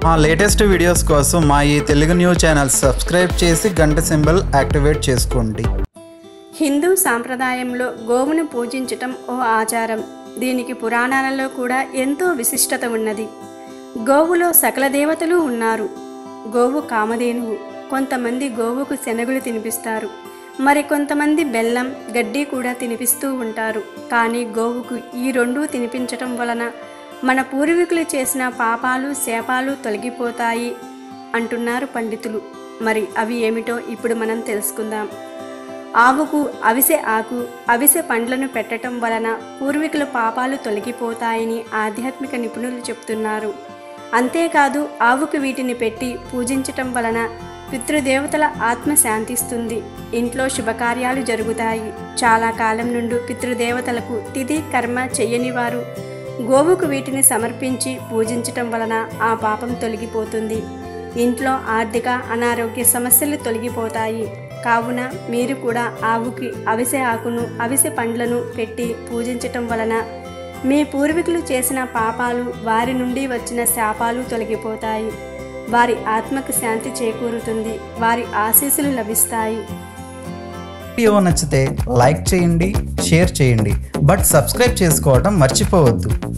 మా latest videos కోసం మా ఈ తెలుగు న్యూస్ ఛానల్ సబ్స్క్రైబ్ చేసి గంట సింబల్ యాక్టివేట్ చేసుకోండి హిందూ సాంప్రదాయంలో గోవును పూజించటం ఓ ఆచారం దీనికి పురాణాలలో కూడా ఎంతో విశిష్టత ఉన్నది గోవులో సకల దేవతలు ఉన్నారు గోవు కామధేనువు కొంతమంది గోవుకు శనగులు తినిపిస్తారు మరి కొంతమంది బెల్లం గడ్డి కూడా తినిపిస్తూ ఉంటారు కానీ గోవుకు ఈ రెండూ తినిపించటం వలన మన పూర్వీకులు చేసిన పాపాలు శాపాలు తొలగిపోతాయి అంటున్నారు పండితులు మరి అవి ఏమిటో ఇప్పుడు మనం తెలుసుకుందాం ఆవుకు అవిసె ఆకు అవిసె పండ్లను పెట్టటం వలన పూర్వీకుల పాపాలు తొలగిపోతాయని ఆధ్యాత్మిక నిపుణులు చెప్తున్నారు అంతేకాదు ఆవుకు వీటిని పెట్టి పూజించటం వలన పితృదేవతల ఆత్మ శాంతిస్తుంది ఇంట్లో శుభకార్యాలు జరుగుతాయి చాలా కాలం నుండి పితృదేవతలకు తిథి కర్మ చెయ్యని వారు గోవుకు వీటిని సమర్పించి పూజించటం వలన ఆ పాపం తొలగిపోతుంది ఇంట్లో ఆర్థిక అనారోగ్య సమస్యలు తొలగిపోతాయి కావున మీరు కూడా ఆవుకి అవిసె ఆకును అవిసె పండ్లను పెట్టి పూజించటం వలన మీ పూర్వీకులు చేసిన పాపాలు వారి నుండి వచ్చిన శాపాలు తొలగిపోతాయి వారి ఆత్మకు శాంతి చేకూరుతుంది వారి ఆశీస్సులు లభిస్తాయి వీడియో నచ్చితే లైక్ చేయండి షేర్ చేయండి బట్ సబ్స్క్రైబ్ చేసుకోవడం మర్చిపోవద్దు